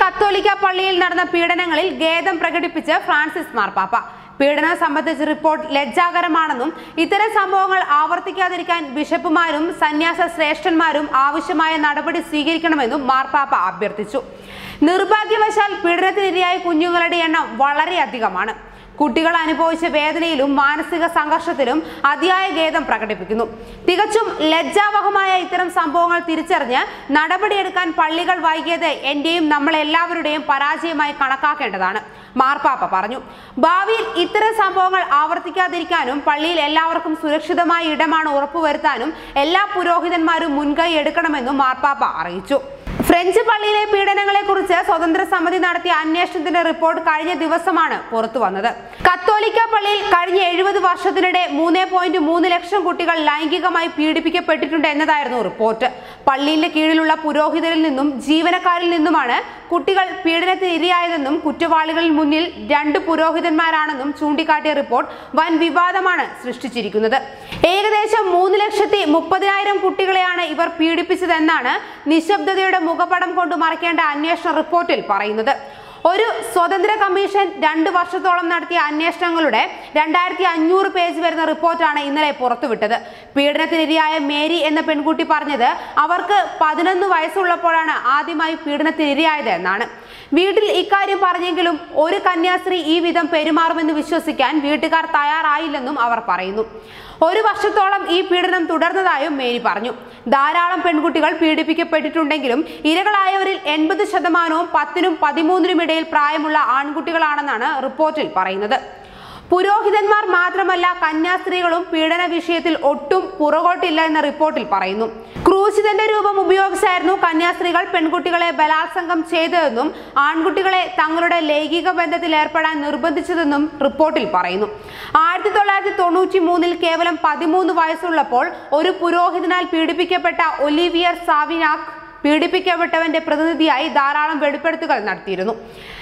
കത്തോലിക്ക പള്ളിയിൽ നടന്ന പീഡനങ്ങളിൽ ഖേദം പ്രകടിപ്പിച്ച് ഫ്രാൻസിസ് മാർപ്പാപ്പ പീഡനം സംബന്ധിച്ച റിപ്പോർട്ട് ലജ്ജാകരമാണെന്നും ഇത്തരം സംഭവങ്ങൾ ആവർത്തിക്കാതിരിക്കാൻ ബിഷപ്പുമാരും സന്യാസ ശ്രേഷ്ഠന്മാരും ആവശ്യമായ നടപടി സ്വീകരിക്കണമെന്നും മാർപ്പാപ്പ അഭ്യർത്ഥിച്ചു നിർഭാഗ്യവശാൽ പീഡനത്തിനിരയായ കുഞ്ഞുങ്ങളുടെ എണ്ണം വളരെയധികമാണ് കുട്ടികൾ അനുഭവിച്ച വേദനയിലും മാനസിക സംഘർഷത്തിലും അതിയായ ഖേദം പ്രകടിപ്പിക്കുന്നു തികച്ചും ലജ്ജാവഹമായ ഇത്തരം സംഭവങ്ങൾ തിരിച്ചറിഞ്ഞ് നടപടിയെടുക്കാൻ പള്ളികൾ വൈകിയത് എന്റെയും നമ്മളെല്ലാവരുടെയും പരാജയമായി കണക്കാക്കേണ്ടതാണ് മാർപ്പാപ്പ പറഞ്ഞു ഭാവിയിൽ ഇത്തരം സംഭവങ്ങൾ ആവർത്തിക്കാതിരിക്കാനും പള്ളിയിൽ എല്ലാവർക്കും സുരക്ഷിതമായ ഇടമാണ് ഉറപ്പുവരുത്താനും എല്ലാ പുരോഹിതന്മാരും മുൻകൈ എടുക്കണമെന്നും മാർപ്പാപ്പ അറിയിച്ചു ഫ്രഞ്ച് പള്ളിയിലെ പീഡനങ്ങളെ കുറിച്ച് സ്വതന്ത്ര സമിതി നടത്തിയ അന്വേഷണത്തിന്റെ റിപ്പോർട്ട് കഴിഞ്ഞ ദിവസമാണ് പുറത്തു വന്നത് കത്തോലിക്ക പള്ളിയിൽ കഴിഞ്ഞ എഴുപത് വർഷത്തിനിടെ മൂന്ന് പോയിന്റ് മൂന്ന് ലക്ഷം കുട്ടികൾ ലൈംഗികമായി പീഡിപ്പിക്കപ്പെട്ടിട്ടുണ്ട് എന്നതായിരുന്നു റിപ്പോർട്ട് പള്ളിയിലെ കീഴിലുള്ള പുരോഹിതരിൽ നിന്നും ജീവനക്കാരിൽ നിന്നുമാണ് കുട്ടികൾ പീഡനത്തിന് ഇരയായതെന്നും കുറ്റവാളികളിൽ മുന്നിൽ രണ്ട് പുരോഹിതന്മാരാണെന്നും ചൂണ്ടിക്കാട്ടിയ റിപ്പോർട്ട് വൻ വിവാദമാണ് സൃഷ്ടിച്ചിരിക്കുന്നത് ഏകദേശം മൂന്ന് ലക്ഷത്തി മുപ്പതിനായിരം കുട്ടികളെയാണ് ഇവർ പീഡിപ്പിച്ചതെന്നാണ് നിശബ്ദതയുടെ മുഖപടം കൊണ്ട് മറയ്ക്കേണ്ട അന്വേഷണ റിപ്പോർട്ടിൽ പറയുന്നത് ഒരു സ്വതന്ത്ര കമ്മീഷൻ രണ്ട് വർഷത്തോളം നടത്തിയ അന്വേഷണങ്ങളുടെ രണ്ടായിരത്തി അഞ്ഞൂറ് പേജ് വരുന്ന റിപ്പോർട്ടാണ് ഇന്നലെ പുറത്തുവിട്ടത് പീഡനത്തിനിരയായ മേരി എന്ന പെൺകുട്ടി പറഞ്ഞത് അവർക്ക് പതിനൊന്ന് വയസ്സുള്ളപ്പോഴാണ് ആദ്യമായി പീഡനത്തിനിരയായത് എന്നാണ് വീട്ടിൽ ഇക്കാര്യം പറഞ്ഞെങ്കിലും ഒരു കന്യാസ്ത്രീ ഈ വിധം പെരുമാറുമെന്ന് വിശ്വസിക്കാൻ വീട്ടുകാർ തയ്യാറായില്ലെന്നും അവർ പറയുന്നു ഒരു വർഷത്തോളം ഈ പീഡനം തുടർന്നതായും മേരി പറഞ്ഞു ധാരാളം പെൺകുട്ടികൾ പീഡിപ്പിക്കപ്പെട്ടിട്ടുണ്ടെങ്കിലും ഇരകളായവരിൽ എൺപത് ശതമാനവും പത്തിനും പതിമൂന്നിനും ഇടയിൽ പ്രായമുള്ള ആൺകുട്ടികളാണെന്നാണ് റിപ്പോർട്ടിൽ പറയുന്നത് പുരോഹിതന്മാർ മാത്രമല്ല കന്യാസ്ത്രീകളും പീഡന വിഷയത്തിൽ ഒട്ടും പുറകോട്ടില്ല എന്ന റിപ്പോർട്ടിൽ പറയുന്നു ക്രൂശിതന്റെ രൂപം ഉപയോഗിച്ചായിരുന്നു കന്യാസ്ത്രീകൾ പെൺകുട്ടികളെ ബലാത്സംഗം ചെയ്തതെന്നും ആൺകുട്ടികളെ തങ്ങളുടെ ലൈംഗിക ബന്ധത്തിൽ ഏർപ്പെടാൻ നിർബന്ധിച്ചതെന്നും റിപ്പോർട്ടിൽ പറയുന്നു ആയിരത്തി തൊള്ളായിരത്തി തൊണ്ണൂറ്റി മൂന്നിൽ കേവലം പതിമൂന്ന് വയസ്സുള്ളപ്പോൾ ഒരു പുരോഹിതനാൽ പീഡിപ്പിക്കപ്പെട്ട ഒലിവിയർ സാവിനാക് പീഡിപ്പിക്കപ്പെട്ടവന്റെ പ്രതിനിധിയായി ധാരാളം വെളിപ്പെടുത്തുകൾ നടത്തിയിരുന്നു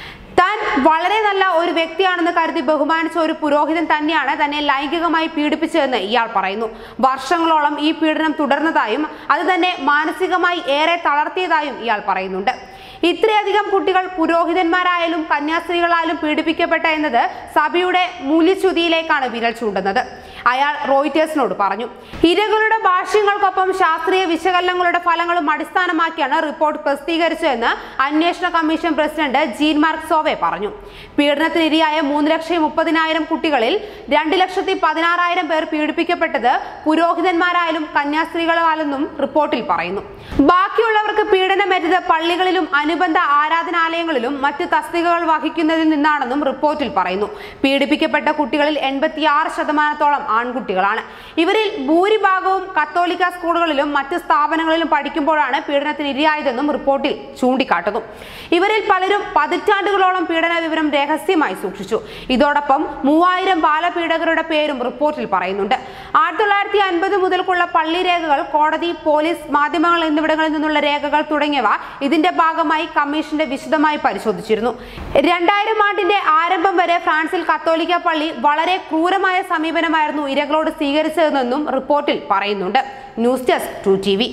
താൻ വളരെ നല്ല ഒരു വ്യക്തിയാണെന്ന് കരുതി ബഹുമാനിച്ച ഒരു പുരോഹിതൻ തന്നെയാണ് തന്നെ ലൈംഗികമായി പീഡിപ്പിച്ചതെന്ന് ഇയാൾ പറയുന്നു വർഷങ്ങളോളം ഈ പീഡനം തുടർന്നതായും അത് തന്നെ മാനസികമായി ഏറെ തളർത്തിയതായും ഇയാൾ പറയുന്നുണ്ട് ഇത്രയധികം കുട്ടികൾ പുരോഹിതന്മാരായാലും കന്യാസ്ത്രീകളായാലും പീഡിപ്പിക്കപ്പെട്ട എന്നത് സഭയുടെ മൂല്യച്യുതിയിലേക്കാണ് വിരൽ ചൂണ്ടുന്നത് അയാൾ റോയിറ്റേഴ്സിനോട് പറഞ്ഞു ഇരകളുടെ ഭാഷ്യങ്ങൾക്കൊപ്പം ശാസ്ത്രീയ വിശകലനങ്ങളുടെ ഫലങ്ങളും അടിസ്ഥാനമാക്കിയാണ് റിപ്പോർട്ട് പ്രസിദ്ധീകരിച്ചതെന്ന് അന്വേഷണ commission president Jean Marc Sauve പറഞ്ഞു പീഡനത്തിനിരയായ മൂന്ന് ലക്ഷത്തി മുപ്പതിനായിരം കുട്ടികളിൽ രണ്ട് ലക്ഷത്തി പതിനാറായിരം പേർ പീഡിപ്പിക്കപ്പെട്ടത് പുരോഹിതന്മാരായാലും കന്യാസ്ത്രീകളാലെന്നും റിപ്പോർട്ടിൽ പറയുന്നു ബാക്കിയുള്ളവർക്ക് പീഡനമേറ്റത് പള്ളികളിലും അനുബന്ധ ആരാധനാലയങ്ങളിലും മറ്റ് തസ്തികകൾ വഹിക്കുന്നതിൽ നിന്നാണെന്നും റിപ്പോർട്ടിൽ പറയുന്നു പീഡിപ്പിക്കപ്പെട്ട കുട്ടികളിൽ എൺപത്തിയാറ് ശതമാനത്തോളം ആൺകുട്ടികളാണ് ഇവരിൽ ഭൂരിഭാഗവും കത്തോലിക്ക സ്കൂളുകളിലും മറ്റ് സ്ഥാപനങ്ങളിലും പഠിക്കുമ്പോഴാണ് പീഡനത്തിന് ഇരയായതെന്നും റിപ്പോർട്ടിൽ ചൂണ്ടിക്കാട്ടുന്നു ഇവരിൽ പലരും പതിറ്റാണ്ടുകളോളം പീഡന വിവരം രഹസ്യമായി സൂക്ഷിച്ചു ഇതോടൊപ്പം മൂവായിരം ബാലപീഡകരുടെ പേരും റിപ്പോർട്ടിൽ പറയുന്നുണ്ട് ആയിരത്തി തൊള്ളായിരത്തി അൻപത് മുതൽക്കുള്ള പള്ളി രേഖകൾ കോടതി പോലീസ് മാധ്യമങ്ങൾ എന്നിവിടങ്ങളിൽ നിന്നുള്ള രേഖകൾ തുടങ്ങിയവ ഇതിന്റെ ഭാഗമായി കമ്മീഷന്റെ വിശദമായി പരിശോധിച്ചിരുന്നു രണ്ടായിരം ആണ്ടിന്റെ ആരംഭം വരെ ഫ്രാൻസിൽ കത്തോലിക്ക പള്ളി വളരെ ക്രൂരമായ സമീപനമായിരുന്നു ഇരകളോട് സ്വീകരിച്ചതെന്നും റിപ്പോർട്ടിൽ പറയുന്നുണ്ട് news desk to T V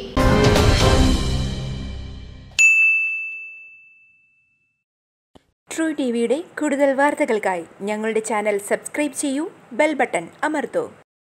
true T വിയുടെ കൂടുതൽ വാർത്തകൾക്കായി ഞങ്ങളുടെ ചാനൽ സബ്സ്ക്രൈബ് ചെയ്യൂ ബെൽ ബട്ടൺ അമർത്തൂ